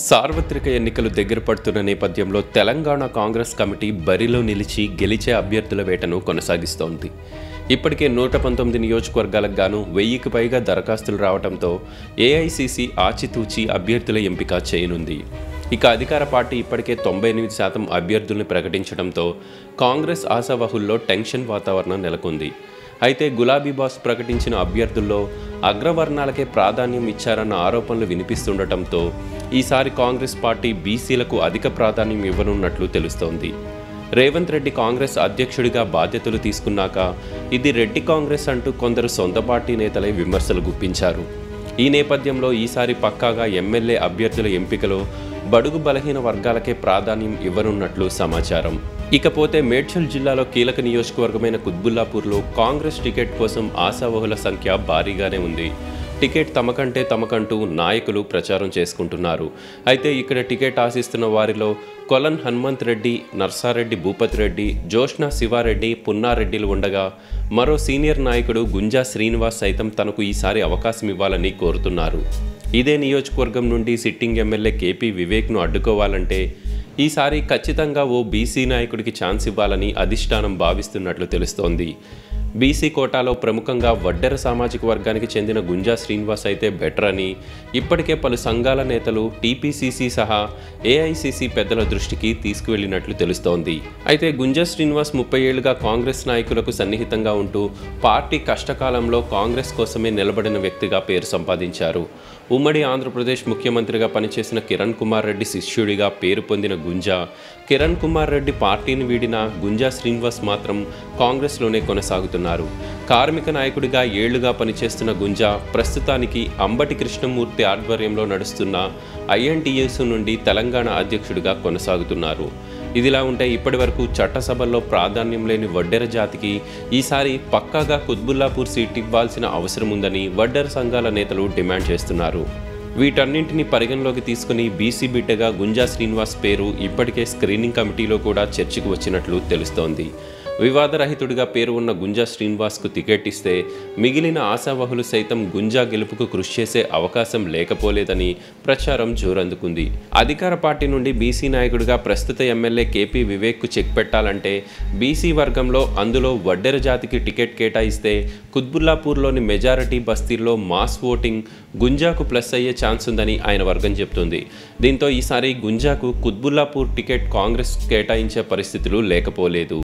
సార్వత్రిక ఎన్నికలు దగ్గర పడుతున్న నేపథ్యంలో తెలంగాణ కాంగ్రెస్ కమిటీ బరిలో నిలిచి గెలిచే అభ్యర్థుల వేటను కొనసాగిస్తోంది ఇప్పటికే నూట పంతొమ్మిది నియోజకవర్గాలకు గాను వెయ్యికి పైగా దరఖాస్తులు రావడంతో ఏఐసిసి ఆచితూచి అభ్యర్థుల ఎంపిక చేయనుంది ఇక అధికార పార్టీ ఇప్పటికే తొంభై ఎనిమిది శాతం అభ్యర్థుల్ని ప్రకటించడంతో కాంగ్రెస్ ఆశావహుల్లో టెన్షన్ వాతావరణం నెలకొంది అయితే గులాబీ బాస్ ప్రకటించిన అభ్యర్థుల్లో అగ్రవర్ణాలకే ప్రాధాన్యం ఇచ్చారన్న ఆరోపణలు వినిపిస్తుండటంతో ఈసారి కాంగ్రెస్ పార్టీ బీసీలకు అధిక ప్రాధాన్యం ఇవ్వనున్నట్లు తెలుస్తోంది రేవంత్ రెడ్డి కాంగ్రెస్ అధ్యక్షుడిగా బాధ్యతలు తీసుకున్నాక ఇది రెడ్డి కాంగ్రెస్ అంటూ కొందరు సొంత పార్టీ నేతలై విమర్శలు గుప్పించారు ఈ నేపథ్యంలో ఈసారి పక్కాగా ఎమ్మెల్యే అభ్యర్థుల ఎంపికలో బడుగు బలహీన వర్గాలకే ప్రాధాన్యం ఇవ్వనున్నట్లు సమాచారం ఇకపోతే మేడ్చల్ జిల్లాలో కీలక నియోజకవర్గమైన కుత్బుల్లాపూర్లో కాంగ్రెస్ టికెట్ కోసం ఆశావహుల సంఖ్య భారీగానే ఉంది టికెట్ తమకంటే తమకంటూ నాయకులు ప్రచారం చేసుకుంటున్నారు అయితే ఇక్కడ టికెట్ ఆశిస్తున్న వారిలో కొలన్ హనుమంత్ రెడ్డి నర్సారెడ్డి భూపతి రెడ్డి జోష్నా శివారెడ్డి పున్నారెడ్డిలు ఉండగా మరో సీనియర్ నాయకుడు గుంజా శ్రీనివాస్ సైతం తనకు ఈసారి అవకాశం ఇవ్వాలని కోరుతున్నారు ఇదే నియోజకవర్గం నుండి సిట్టింగ్ ఎమ్మెల్యే కేపీ వివేక్ను అడ్డుకోవాలంటే ఈసారి ఖచ్చితంగా ఓ బీసీ నాయకుడికి ఛాన్స్ ఇవ్వాలని అధిష్టానం భావిస్తున్నట్లు తెలుస్తోంది బీసీ కోటాలో ప్రముఖంగా వడ్డెర సామాజిక వర్గానికి చెందిన గుంజా శ్రీనివాస్ అయితే బెటర్ అని ఇప్పటికే పలు సంఘాల నేతలు టీపీసీసీ సహా ఏఐసీసీ పెద్దల దృష్టికి తీసుకువెళ్లినట్లు తెలుస్తోంది అయితే గుంజా శ్రీనివాస్ ముప్పై ఏళ్లుగా కాంగ్రెస్ నాయకులకు సన్నిహితంగా ఉంటూ పార్టీ కష్టకాలంలో కాంగ్రెస్ కోసమే నిలబడిన వ్యక్తిగా పేరు సంపాదించారు ఉమ్మడి ఆంధ్రప్రదేశ్ ముఖ్యమంత్రిగా పనిచేసిన కిరణ్ కుమార్ రెడ్డి శిష్యుడిగా పేరు పొందిన గుంజా కిరణ్ కుమార్ రెడ్డి పార్టీని వీడిన గుంజా శ్రీనివాస్ మాత్రం కాంగ్రెస్లోనే కొనసాగుతున్నారు కార్మిక నాయకుడిగా ఏళ్లుగా పనిచేస్తున్న గుంజా ప్రస్తుతానికి అంబటి కృష్ణమూర్తి ఆధ్వర్యంలో నడుస్తున్న ఐఎన్టీఎస్ నుండి తెలంగాణ అధ్యక్షుడిగా కొనసాగుతున్నారు ఇదిలా ఉంటే ఇప్పటి వరకు చట్టసభల్లో ప్రాధాన్యం లేని వడ్డెర జాతికి ఈసారి పక్కాగా కుత్బుల్లాపూర్ సీట్ ఇవ్వాల్సిన అవసరం ఉందని వడ్డెర సంఘాల నేతలు డిమాండ్ చేస్తున్నారు వీటన్నింటినీ పరిగణలోకి తీసుకుని బీసీ బిడ్డగా గుంజా శ్రీనివాస్ పేరు ఇప్పటికే స్క్రీనింగ్ కమిటీలో కూడా చర్చకు వచ్చినట్లు తెలుస్తోంది వివాదరహితుడిగా పేరు ఉన్న గుంజా శ్రీనివాస్కు టికెట్ ఇస్తే మిగిలిన ఆశావహులు సైతం గుంజా గెలుపుకు కృషి చేసే అవకాశం లేకపోలేదని ప్రచారం జోరందుకుంది అధికార పార్టీ నుండి బీసీ నాయకుడిగా ప్రస్తుత ఎమ్మెల్యే కేపీ వివేక్కు చెక్ పెట్టాలంటే బీసీ వర్గంలో అందులో వడ్డెర జాతికి టికెట్ కేటాయిస్తే కుత్బుల్లాపూర్లోని మెజారిటీ బస్తీల్లో మాస్ ఓటింగ్ గుంజాకు ప్లస్ అయ్యే ఛాన్స్ ఉందని ఆయన వర్గం చెబుతుంది దీంతో ఈసారి గుంజాకు కుత్బుల్లాపూర్ టికెట్ కాంగ్రెస్ కేటాయించే పరిస్థితులు లేకపోలేదు